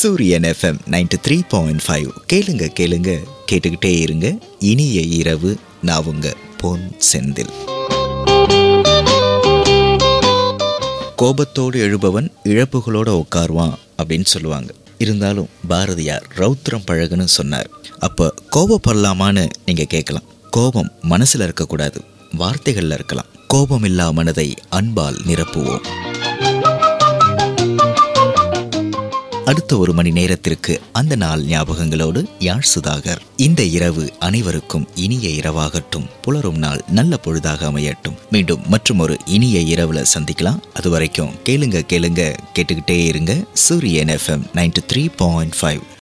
சூரியன் FM ninety three point five கேளுங்க கேளுங்க கேட்டுக்கிட்டே இருங்க இனிய இரவு நான் உங்க பொன் செந்தில் கோபத்தோடு எழுபவன் இழப்புகளோட உட்காருவான் அப்படின்னு சொல்லுவாங்க இருந்தாலும் பாரதியார் ரௌத்ரம் பழகுன்னு சொன்னார் அப்போ கோபப்படலாமான்னு நீங்கள் கேட்கலாம் கோபம் மனசில் இருக்கக்கூடாது வார்த்தைகளில் இருக்கலாம் கோபம் இல்லா மனதை அன்பால் நிரப்புவோம் அடுத்த ஒரு மணி நேரத்திற்கு அந்த நாள் ஞாபகங்களோடு யாழ் சுதாகர் இந்த இரவு அனைவருக்கும் இனிய இரவாகட்டும் புலரும் நாள் நல்ல பொழுதாக அமையட்டும் மீண்டும் மற்றும் ஒரு இனிய இரவுல சந்திக்கலாம் அது வரைக்கும் கேளுங்க கேளுங்க கேட்டுக்கிட்டே இருங்க Suryan FM ninety three point five